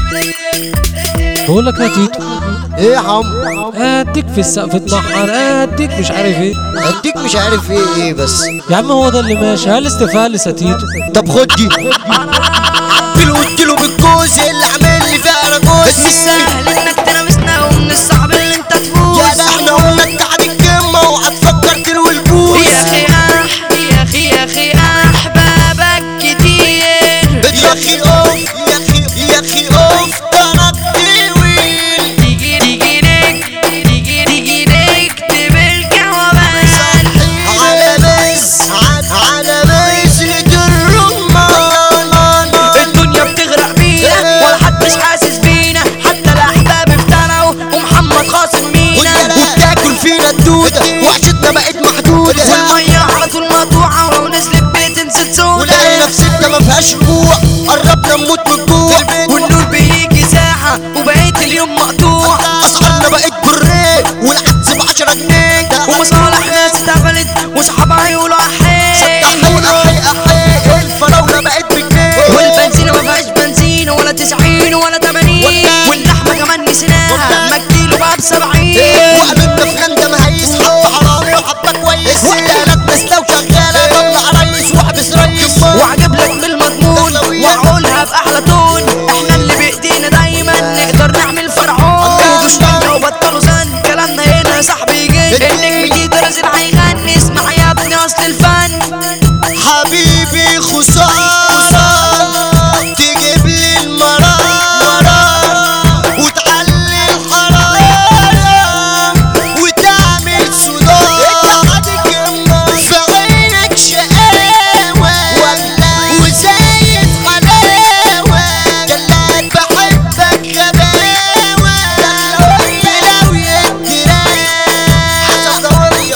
بقول لك يا تيتو ايه يا عم اديك في السقف اتنحر اديك مش عارف ايه اديك مش عارف ايه ايه بس يا عم هو ده اللي ماشي هل استفهال يا تيتو طب خد دي قلت له بالجوز اللي عامل لي فيها رجوز مش سهل انك تنافسنا ومن الصعب اللي انت تفوز يا ده احنا قلنا انت قاعد الجمة وهتفكر تلوي البوز يا اخي أح يا اخي يا اخي احبابك كتير يا اخي اوف يا اخي يا اخي اوف طلبت ويل تيجي تيجي ليك تيجي تيجي نكتب الجوابات على بس على بذرة الرمان الدنيا بتغرق بينا ولا حدش حاسس بينا حتى الاحباب افتروا ومحمد خاصم مينا وبتاكل فينا الدودة وعشتنا بقت محدودة والمية على طول مقطوعة ولو نزلت بتنزل سودا ولاقي نفسنا ما فيهاش رجوع قربنا نموت من الجوع والنور بيجي ساعة وبقيت اليوم مقطوع اسعارنا بقت بالريق والعدس ب 10 جنيه ومصالح ناس اتقفلت وصحابها يقولوا احي احي احي الفراولة بقت بجنيه والبنزينة ما فيهاش بنزين ولا تسعين ولا تمانين واللحمة كمان نسيناها ما الكيلو بقى بسبعين وقابلنا في غنده مهيس حبة حرامي وحبة كويس والآلات نازلة وشغالة طلع ريس واحبس ريس وعجب لك من المضمون وعقولها باحلى تون احنا اللي بايدينا دايما نقدر نعمل فرعون اهدوا شويه وبطلوا زن كلامنا هنا يا صاحبي جد النجم دي درجة هيغني اسمع يا ابني اصل الفن حبيبي خسارة تجيب لي المرارة وتعلي الحرارة وتعمل صداع في عينك شقاوة وزايد حلاوة جلاد بحبك غباوة تلاوي الدراع تلاوي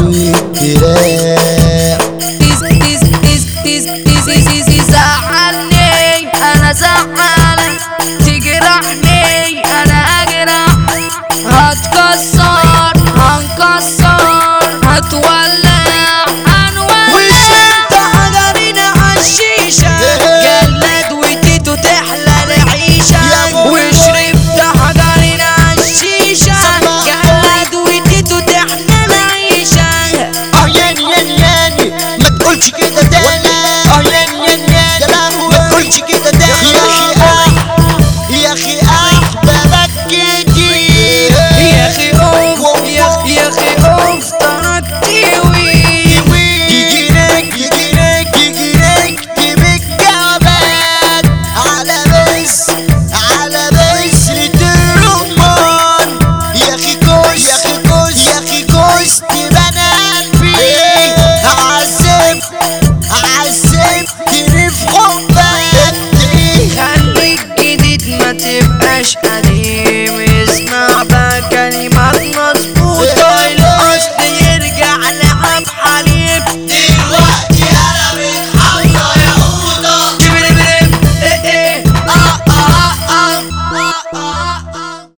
الدراع تيز تيز تيز تيز تيز تيز تيز زعلني انا زعلان تجرحني انا اجرح هتكسر هنكسر هتولع هنولع وشربت حجرنا عالشيشة جلاد وتيتو تحلى العيشة وشربت حجرنا عالشيشة جلاد وتيتو تحلى العيشة اه ياني ياني ياني ما تقولش كده تاني اه ياني ياني ياني ما تقولش كده تاني يا اخي اه يا اخي احبابك كتير يا اخي اوف يا يا اخي اوف تركتي وي يجيلك يجيلك يجيلك تبك جوابات على بس على بسرة الرمان يا اخي كوس يا اخي كوس يا اخي كوس تبنى قلبي عذب عذبتني في حبك خليك جديد ما تبقاش قديم اسمع بقى كلمات